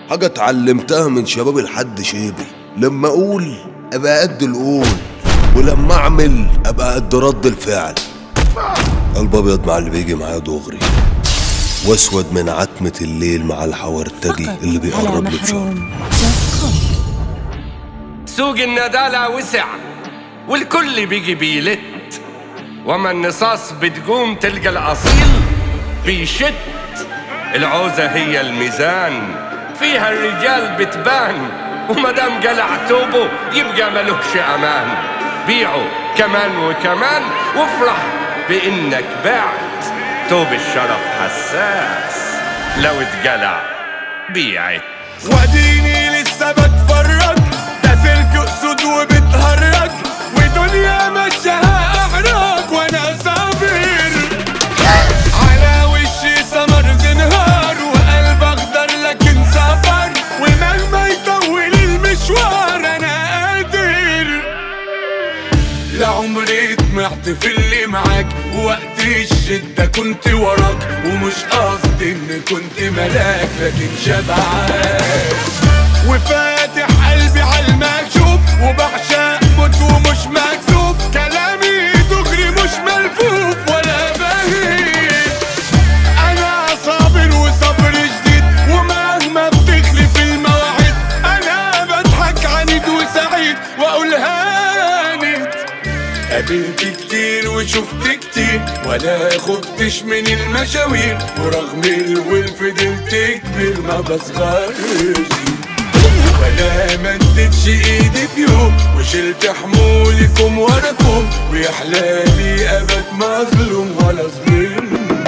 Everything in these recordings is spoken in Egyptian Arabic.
حاجة اتعلمتها من شباب الحد شيبي لما اقول ابقى قد القول ولما اعمل ابقى قد رد الفعل قلب ابيض مع اللي بيجي معايا دغري واسود من عتمة الليل مع الحورتجي فقط اللي بيقرب على لي بشر محروم دوت كوم. سوق الندالة وسع والكل بيجي بيلت وما النصاص بتقوم تلقى الأصيل بيشت العوزة هي الميزان فيها الرجال بتبان ومدام قلع توبه يبقى ملوش أمان بيعه كمان وكمان وافرح بإنك بعت توب الشرف حساس لو اتقلع بيعت واديني لسه بتفرج ده سلك اسود وبتهرج ودنيا ماشيها احرج وانا صابر على وشي سمر زنهار وقلب اخضر لكن سفر ومهما يطول المشوار انا قادر لعمري طمعت في اللي معاك وقت الشدة كنت وراك ومش قصدي ان كنت ملاك لكن شبعان وفاتح قلبي على المكشوف وبعشق موت ومش مكسوف كلامي دغري مش ملفوف ولا بهيج انا صابر وصبر جديد ومهما بتخلف المواعيد انا بضحك عنيد وسعيد واقول هانت قابلت كتير وشفت كتير ولا خفتش من المشاوير ورغم الول فضلت كبير ما بصغرش ولا مدتش ايدي في يوم وشلت حمولكم وراكم ويا حلالي ابد مظلوم ولا ظلم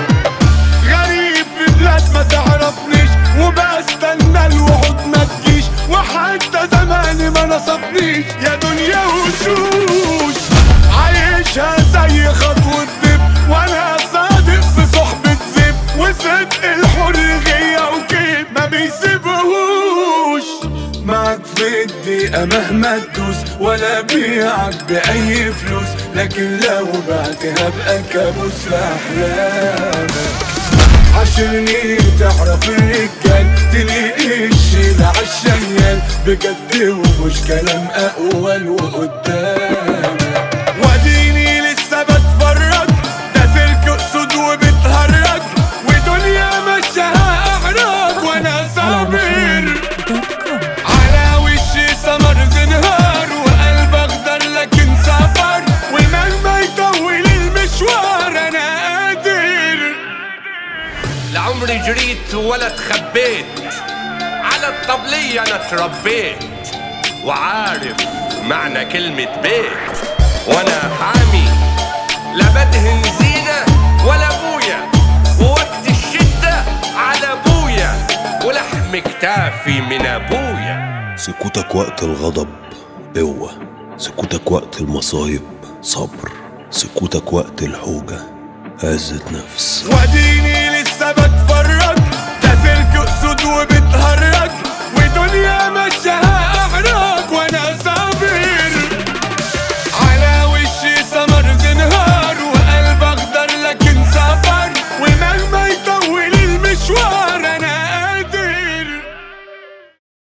غريب في بلاد ما تعرفنيش وبستنى الوعود ما تجيش وحتى زماني ما نصفنيش يا دنيا وشوش عايشها زي خطوة دب وانا صادق في صحبة زب وصدق الحرية وكيف ما بيسيبهوش معك في الدقيقة مهما تدوس ولا بيعك بأي فلوس لكن لو بعتها بقى كابوس لأحلامك عشرني تعرف الرجال تلاقي الشيل عالشيال بجد ومش كلام اقوال وقدامك واديني لسه بتفرج ده سلك اسود وبتهرج ودنيا ماشيها احرج وانا على صابر محروم دوت كوم. على وشي سمر زنهار وقلب اخضر لكن سفر ومهما يطول المشوار انا قادر لعمري جريت ولا تخبيت على الطبلية أنا اتربيت وعارف معنى كلمة بيت وأنا حامي لا بدهن زينة ولا بويا ووقت الشدة على بويا ولحم كتافي من أبويا سكوتك وقت الغضب قوة سكوتك وقت المصايب صبر سكوتك وقت الحوجة عزة نفس واديني لسه بتفرج